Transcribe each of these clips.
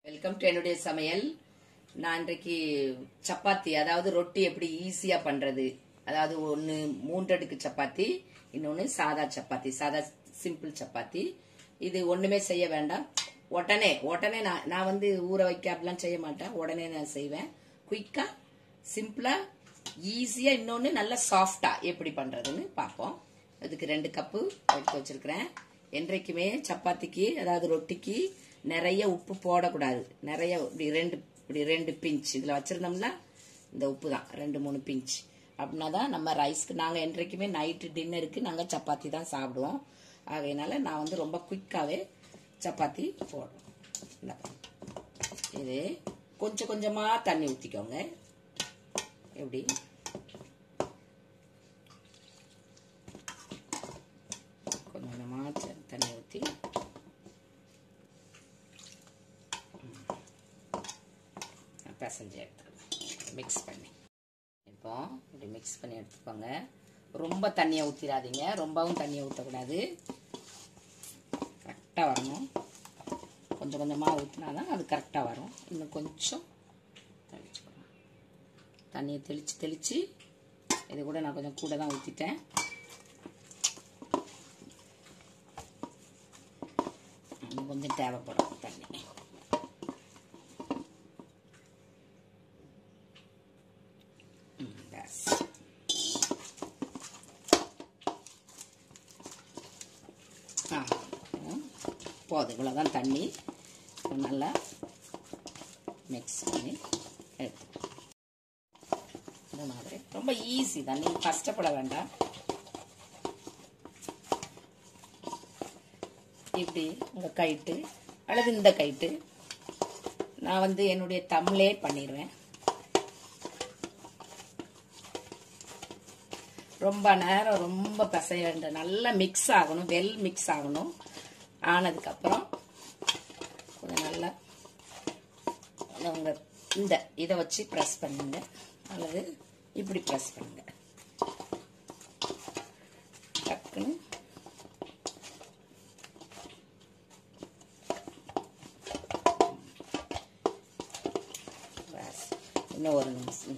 Welcome to என்னுடைய சமையல் நான் இன்றைக்கு சப்பாத்தி அதாவது ரொட்டி எப்படி ஈஸியா பண்றது அதாவது ஒன்னு மூன்றடுக்கு சப்பாத்தி இன்னொன்னு சாதா சப்பாத்தி சாதா சிம்பிள் சப்பாத்தி இது ஒண்ணுமே செய்ய வேண்டாம் உடனே உடனே நான் நான் வந்து ஊற வைக்க அப்படிலாம் செய்ய மாட்டேன் உடனே நான் செய்வேன் குயிக்கா சிம்பிளா ஈஸியா இன்னொன்னு நல்லா சாஃப்டா எப்படி பண்றதுன்னு பார்ப்போம் இதுக்கு ரெண்டு கப்பு எடுத்து வச்சிருக்கிறேன் என்றைக்குமே சப்பாத்திக்கு அதாவது ரொட்டிக்கு நிறைய உப்பு போடக்கூடாது நிறைய இப்படி ரெண்டு இப்படி ரெண்டு பிஞ்ச் இதுல வச்சிருந்தோம்னா இந்த உப்பு தான் ரெண்டு மூணு பிஞ்ச் அப்படின்னா தான் நம்ம ரைஸ்க்கு நாங்கள் என்றைக்குமே நைட்டு டின்னருக்கு நாங்கள் சப்பாத்தி தான் சாப்பிடுவோம் ஆகையினால நான் வந்து ரொம்ப குயிக்காகவே சப்பாத்தி போடுறோம் இந்த இது கொஞ்சம் கொஞ்சமாக தண்ணி ஊற்றிக்கோங்க எப்படி கொஞ்சம் கொஞ்சமாக தண்ணி ஊற்றி பிசைஞ்சு எடுத்துக்கலாம் மிக்ஸ் பண்ணி இப்போ இப்படி மிக்ஸ் பண்ணி எடுத்துக்கோங்க ரொம்ப தண்ணியை ஊற்றிடாதீங்க ரொம்பவும் தண்ணியை ஊற்றக்கூடாது கரெக்டாக வரணும் கொஞ்சம் கொஞ்சமாக ஊற்றினா தான் அது கரெக்டாக வரும் இன்னும் கொஞ்சம் தெளிச்சுக்கணும் தண்ணியை தெளித்து தெளித்து இது கூட நான் கொஞ்சம் கூட தான் ஊற்றிட்டேன் இன்னும் கொஞ்சம் தேவைப்படும் தண்ணி Yes. ஆ போதும் இவ்வளோதான் தண்ணி நல்லா மிக்ஸ் பண்ணி எடுத்து இந்த மாதிரி ரொம்ப ஈஸி தான் நீங்கள் கஷ்டப்பட வேண்டாம் இப்படி உங்கள் கைட்டு அல்லது இந்த கைட்டு நான் வந்து என்னுடைய தமிழே பண்ணிடுவேன் ரொம்ப நேரம் ரொம்ப பிசைய வேண்டாம் நல்லா மிக்ஸ் ஆகணும் வெல் மிக்ஸ் ஆகணும் ஆனதுக்கப்புறம் கொஞ்சம் நல்லா உங்க இந்த இதை வச்சு ப்ரெஸ் பண்ணுங்க அல்லது இப்படி ப்ரெஸ் பண்ணுங்க டக்குன்னு இன்னும் ஒரு நிமிஷம்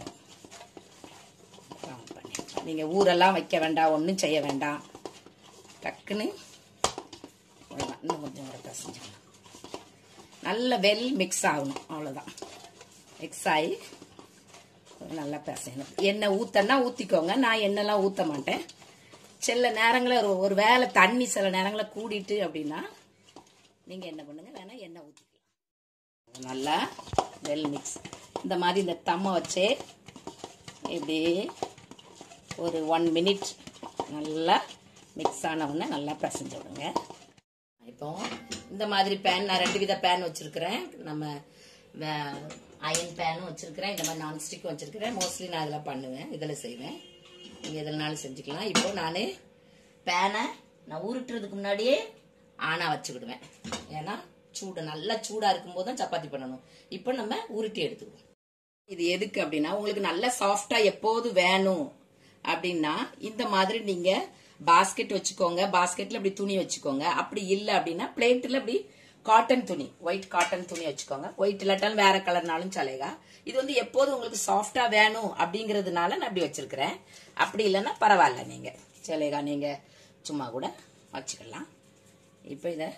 ரவுண்ட் பண்ணிடலாம் நீங்கள் ஊரெல்லாம் வைக்க வேண்டாம் ஒன்றும் செய்ய வேண்டாம் டக்குன்னு அவ்வளோதான் இன்னும் கொஞ்சம் ஒரு பிசைஞ்சிக்கலாம் நல்ல வெல் மிக்ஸ் ஆகணும் அவ்வளோதான் மிக்ஸ் ஆகி நல்லா பிசையணும் எண்ணெய் ஊத்தன்னா ஊற்றிக்கோங்க நான் எண்ணெய்லாம் ஊற்ற மாட்டேன் சில நேரங்களில் ஒரு ஒரு வேலை தண்ணி சில நேரங்களில் கூடிட்டு அப்படின்னா நீங்கள் என்ன பண்ணுங்க வேணா எண்ணெய் ஊற்றிக்கலாம் நல்லா வெல் மிக்ஸ் இந்த மாதிரி இந்த தம்மை வச்சே இப்படி ஒரு ஒன் மினிட் நல்லா மிக்ஸ் ஆனவுடனே நல்லா பிசைஞ்சு விடுங்க இப்போ இந்த மாதிரி பேன் நான் ரெண்டு வித பேன் வச்சிருக்கிறேன் நம்ம அயன் பேனும் வச்சிருக்கிறேன் இந்த மாதிரி நான்ஸ்டிக்கும் வச்சிருக்கிறேன் மோஸ்ட்லி நான் இதில் பண்ணுவேன் இதில் செய்வேன் நீங்கள் எதுனாலும் செஞ்சுக்கலாம் இப்போ நான் பேனை நான் உருட்டுறதுக்கு முன்னாடியே ஆனாக வச்சுக்கிடுவேன் ஏன்னா சூடு நல்லா சூடாக இருக்கும்போது தான் சப்பாத்தி பண்ணணும் இப்போ நம்ம உருட்டி எடுத்துக்குவோம் இது எதுக்கு அப்படின்னா உங்களுக்கு நல்ல சாஃப்டா எப்போது வேணும் அப்படின்னா இந்த மாதிரி நீங்க பாஸ்கெட் வச்சுக்கோங்க பாஸ்கெட்ல இப்படி துணி வச்சுக்கோங்க அப்படி இல்லை அப்படின்னா பிளேட்ல இப்படி காட்டன் துணி ஒயிட் காட்டன் துணி வச்சுக்கோங்க ஒயிட் இல்லாட்டாலும் வேற கலர்னாலும் சலேகா இது வந்து எப்போது உங்களுக்கு சாஃப்டா வேணும் அப்படிங்கறதுனால நான் இப்படி வச்சிருக்கிறேன் அப்படி இல்லைன்னா பரவாயில்ல நீங்க சலேகா நீங்க சும்மா கூட வச்சுக்கலாம் இப்போ இதை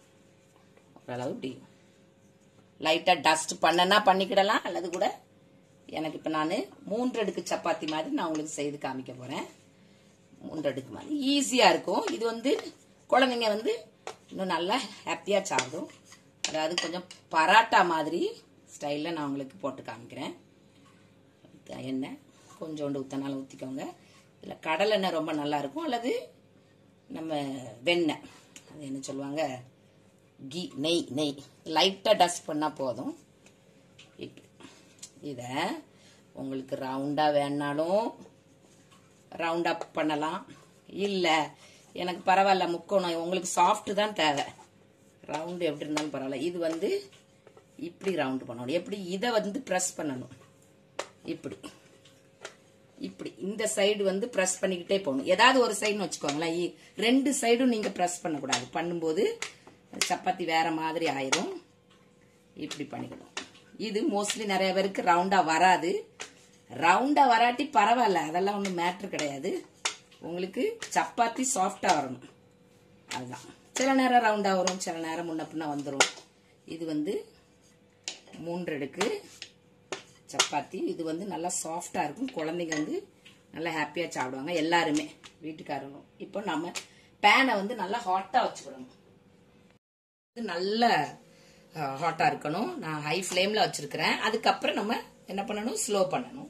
ஓரளவு இப்படி லைட்டா டஸ்ட் பண்ணனா பண்ணிக்கிடலாம் அல்லது கூட எனக்கு இப்போ நான் மூன்று அடுக்கு சப்பாத்தி மாதிரி நான் உங்களுக்கு செய்து காமிக்க போகிறேன் மூன்று அடுக்கு மாதிரி ஈஸியாக இருக்கும் இது வந்து குழந்தைங்க வந்து இன்னும் நல்லா ஹாப்பியாக சாப்பிடும் அதாவது கொஞ்சம் பராட்டா மாதிரி ஸ்டைலில் நான் உங்களுக்கு போட்டு காமிக்கிறேன் எண்ணெய் கொஞ்சோண்டு ஊற்றினாலும் ஊற்றிக்கோங்க இதில் கடலை எண்ணெய் ரொம்ப நல்லா இருக்கும் அல்லது நம்ம வெண்ணெய் அது என்ன சொல்லுவாங்க கீ நெய் நெய் லைட்டாக டஸ்ட் பண்ணால் போதும் இப்படி இதை உங்களுக்கு ரவுண்டாக வேணாலும் ரவுண்டாக பண்ணலாம் இல்லை எனக்கு பரவாயில்ல முக்கோணம் உங்களுக்கு சாஃப்ட் தான் தேவை ரவுண்டு எப்படி இருந்தாலும் பரவாயில்ல இது வந்து இப்படி ரவுண்டு பண்ணணும் எப்படி இதை வந்து ப்ரெஸ் பண்ணணும் இப்படி இப்படி இந்த சைடு வந்து ப்ரெஸ் பண்ணிக்கிட்டே போகணும் ஏதாவது ஒரு சைடுன்னு வச்சுக்கோங்களேன் இ- ரெண்டு சைடும் நீங்க ப்ரெஸ் பண்ணக்கூடாது பண்ணும்போது சப்பாத்தி வேற மாதிரி ஆயிரும் இப்படி பண்ணிக்கணும் இது மோஸ்ட்லி நிறைய பேருக்கு ரவுண்டா வராது ரவுண்டா வராட்டி பரவாயில்ல அதெல்லாம் ஒன்றும் மேட்ரு கிடையாது உங்களுக்கு சப்பாத்தி சாஃப்டா வரணும் அதுதான் சில நேரம் ரவுண்டா வரும் சில நேரம் முன்ன பின்ன வந்துடும் இது வந்து மூன்று அடுக்கு சப்பாத்தி இது வந்து நல்லா சாஃப்டா இருக்கும் குழந்தைங்க வந்து நல்லா ஹாப்பியா சாப்பிடுவாங்க எல்லாருமே வீட்டுக்காரங்களும் இப்போ நம்ம பேனை வந்து நல்லா ஹாட்டா வச்சுக்கிடணும் இது நல்ல ஹாட்டா இருக்கணும் நான் ஹை ஃப்ளேம்ல வச்சிருக்கிறேன் அதுக்கப்புறம் நம்ம என்ன பண்ணணும் ஸ்லோ பண்ணணும்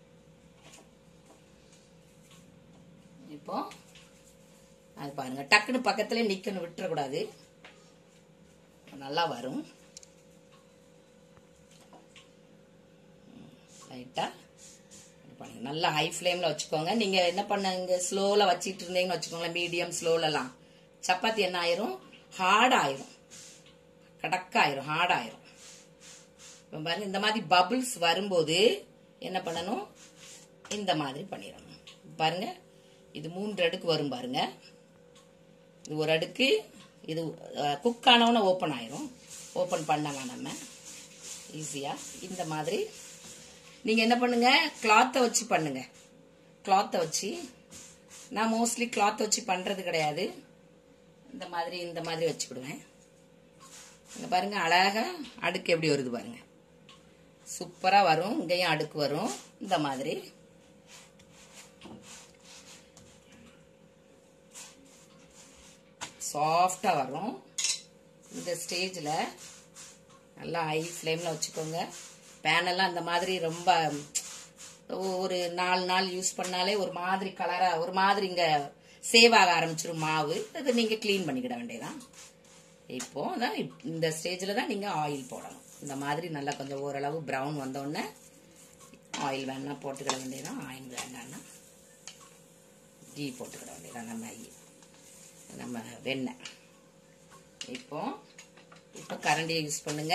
இப்போ அது பாருங்க டக்குன்னு பக்கத்துல நிக்கணும் விட்டுறக்கூடாது நல்லா வரும் லைட்டா பண்ணுங்க நல்லா ஹை ஃப்ளேம்ல வச்சுக்கோங்க நீங்க என்ன பண்ணுங்க ஸ்லோல வச்சிட்டு இருந்தீங்கன்னு வச்சுக்கோங்களேன் மீடியம் ஸ்லோலலாம் சப்பாத்தி என்ன ஆயிரும் ஹார்ட் ஆயிரும் கடக்காயிரும் ஹார்ட் ஆயிரும் இப்போ பாருங்க இந்த மாதிரி பபிள்ஸ் வரும்போது என்ன பண்ணணும் இந்த மாதிரி பண்ணிடணும் பாருங்க இது மூன்று அடுக்கு வரும் பாருங்க இது ஒரு அடுக்கு இது குக் ஆனவுடனே ஓப்பன் ஆயிரும் ஓப்பன் பண்ணலாம் நம்ம ஈஸியா இந்த மாதிரி நீங்க என்ன பண்ணுங்க கிளாத்தை வச்சு பண்ணுங்க கிளாத்தை வச்சு நான் மோஸ்ட்லி கிளாத் வச்சு பண்றது கிடையாது இந்த மாதிரி இந்த மாதிரி வச்சுக்கிடுவேன் இங்க பாருங்க அழகா அடுக்கு எப்படி வருது பாருங்க சூப்பரா வரும் இங்கேயும் அடுக்கு வரும் இந்த மாதிரி சாஃப்டா வரும் இந்த ஸ்டேஜ்ல நல்லா ஹை ஃப்ளேம்ல வச்சுக்கோங்க பேனெல்லாம் இந்த மாதிரி ரொம்ப ஒரு நாலு நாள் யூஸ் பண்ணாலே ஒரு மாதிரி கலரா ஒரு மாதிரி இங்க சேவ் ஆக ஆரம்பிச்சிடும் மாவு அதை நீங்க க்ளீன் பண்ணிக்கிட வேண்டியதான் இப்போ தான் இந்த ஸ்டேஜில் தான் நீங்கள் ஆயில் போடணும் இந்த மாதிரி நல்லா கொஞ்சம் ஓரளவு ப்ரௌன் வந்தோடனே ஆயில் வேணா போட்டுக்கிட வேண்டியதான் ஆயில் வேண்டாம்னா கீ போட்டுக்கிட வேண்டியதான் நம்ம நம்ம வெண்ணெய் இப்போ இப்போ கரண்டியை யூஸ் பண்ணுங்க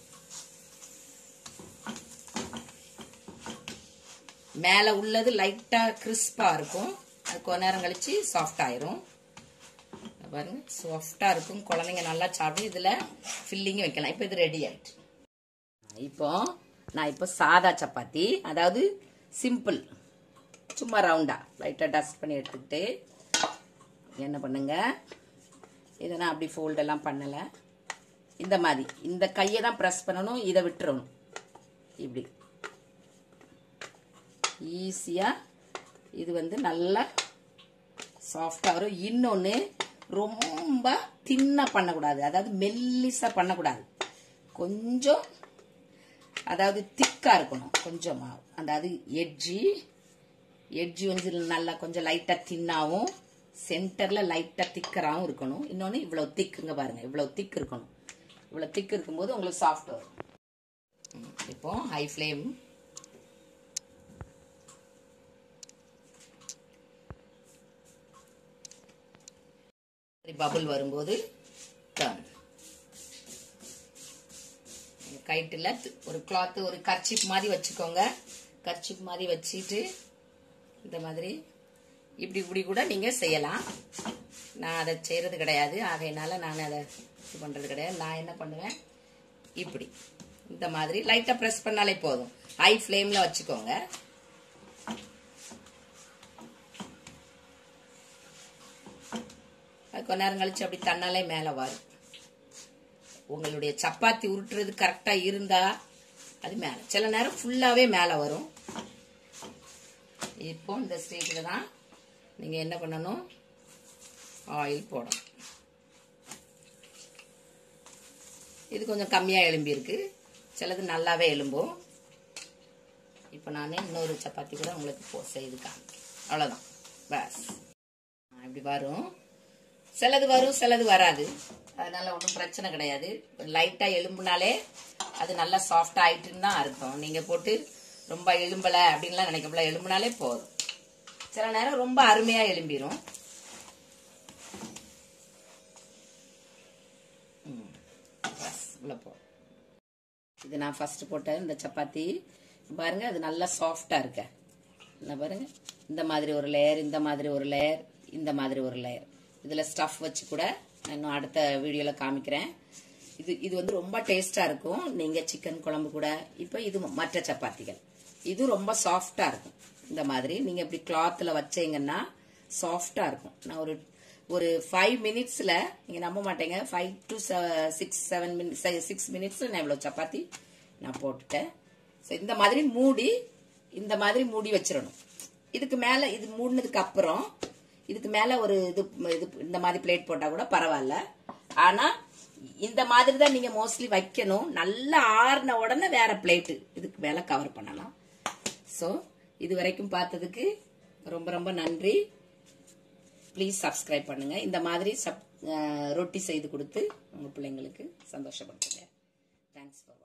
மேலே உள்ளது லைட்டாக கிறிஸ்பாக இருக்கும் அது கொஞ்ச நேரம் கழிச்சு சாஃப்ட் ஆயிரும் பாருங்க சாஃப்டா இருக்கும் குழந்தைங்க நல்லா சாப்பிடும் இதுல ஃபில்லிங் வைக்கலாம் இப்போ இது ரெடி ஆயிட்டு இப்போ நான் இப்போ சாதா சப்பாத்தி அதாவது சிம்பிள் சும்மா ரவுண்டா லைட்டா டஸ்ட் பண்ணி எடுத்துக்கிட்டு என்ன பண்ணுங்க இதை நான் அப்படி ஃபோல்டெல்லாம் பண்ணலை இந்த மாதிரி இந்த கையை தான் ப்ரெஸ் பண்ணணும் இதை விட்டுறணும் இப்படி ஈஸியாக இது வந்து நல்லா சாஃப்டாக வரும் இன்னொன்று ரொம்ப தின்னா பண்ணக்கூடாது அதாவது மெல்லிஸாக பண்ணக்கூடாது கொஞ்சம் அதாவது திக்காக இருக்கணும் கொஞ்சம் மாவு அதாவது எட்ஜி எட்ஜி வந்து நல்லா கொஞ்சம் லைட்டாக தின்னாவும் சென்டரில் லைட்டாக திக்கராகவும் இருக்கணும் இன்னொன்று இவ்வளோ திக்குங்க பாருங்க இவ்வளோ திக் இருக்கணும் இவ்வளோ திக் இருக்கும்போது உங்களுக்கு சாஃப்ட் வரும் இப்போ ஹை ஃப்ளேம் பபுள் வரும்போது டர்ன் கைட்டில் ஒரு கிளாத்து ஒரு கர்ச்சிப் மாதிரி வச்சுக்கோங்க கர்ச்சிப் மாதிரி வச்சுட்டு இந்த மாதிரி இப்படி இப்படி கூட நீங்கள் செய்யலாம் நான் அதை செய்கிறது கிடையாது ஆகையினால நான் அதை இது பண்ணுறது கிடையாது நான் என்ன பண்ணுவேன் இப்படி இந்த மாதிரி லைட்டாக ப்ரெஸ் பண்ணாலே போதும் ஹை ஃப்ளேமில் வச்சுக்கோங்க அது கொஞ்ச நேரம் கழிச்சு அப்படி தன்னாலே மேலே வரும் உங்களுடைய சப்பாத்தி உருட்டுறது கரெக்டாக இருந்தா அது மேலே சில நேரம் ஃபுல்லாகவே மேலே வரும் இப்போ இந்த ஸ்டேஜில் தான் நீங்கள் என்ன பண்ணணும் ஆயில் போடணும் இது கொஞ்சம் கம்மியாக எலும்பியிருக்கு சிலது நல்லாவே எலும்பும் இப்போ நான் இன்னொரு சப்பாத்தி கூட உங்களுக்கு போ செய்து காமிக்கிறேன் அவ்வளோதான் பஸ் இப்படி வரும் சிலது வரும் சிலது வராது அதனால ஒன்றும் பிரச்சனை கிடையாது லைட்டாக எலும்புனாலே அது நல்லா சாஃப்ட் ஆயிட்டுன்னு தான் அர்த்தம் நீங்கள் போட்டு ரொம்ப எலும்பலை அப்படின்லாம் நினைக்கப்பல எலும்புனாலே போதும் சில நேரம் ரொம்ப அருமையாக எலும்பிடும் போ இது நான் ஃபர்ஸ்ட் போட்ட இந்த சப்பாத்தி பாருங்க அது நல்லா சாஃப்டா இருக்க என்ன பாருங்க இந்த மாதிரி ஒரு லேயர் இந்த மாதிரி ஒரு லேயர் இந்த மாதிரி ஒரு லேயர் இதுல ஸ்டஃப் வச்சு கூட நான் இன்னும் அடுத்த வீடியோல காமிக்கிறேன் இது இது வந்து ரொம்ப டேஸ்டா இருக்கும் நீங்க சிக்கன் குழம்பு கூட இப்போ இது மற்ற சப்பாத்திகள் இது ரொம்ப சாஃப்டா இருக்கும் இந்த மாதிரி நீங்க இப்படி கிளாத்ல வச்சீங்கன்னா சாஃப்டா இருக்கும் நான் ஒரு ஒரு ஃபைவ் மினிட்ஸ்ல நீங்க நம்ப மாட்டீங்க five to six seven minutes six மினிட்ஸ்ல நான் இவ்வளவு சப்பாத்தி நான் போட்டுட்டேன் So, இந்த மாதிரி மூடி இந்த மாதிரி மூடி வச்சிடணும் இதுக்கு மேல இது மூடினதுக்கு அப்புறம் இதுக்கு மேல ஒரு இது இது இந்த மாதிரி பிளேட் போட்டா கூட பரவாயில்ல ஆனா இந்த மாதிரி தான் நீங்க மோஸ்ட்லி வைக்கணும் நல்லா ஆறின உடனே வேற பிளேட் இதுக்கு மேல கவர் பண்ணலாம் ஸோ இது வரைக்கும் பார்த்ததுக்கு ரொம்ப ரொம்ப நன்றி ப்ளீஸ் சப்ஸ்கிரைப் பண்ணுங்க இந்த மாதிரி சப் ரொட்டி செய்து கொடுத்து உங்க பிள்ளைங்களுக்கு சந்தோஷப்படுத்துங்க தேங்க்ஸ் ஃபார்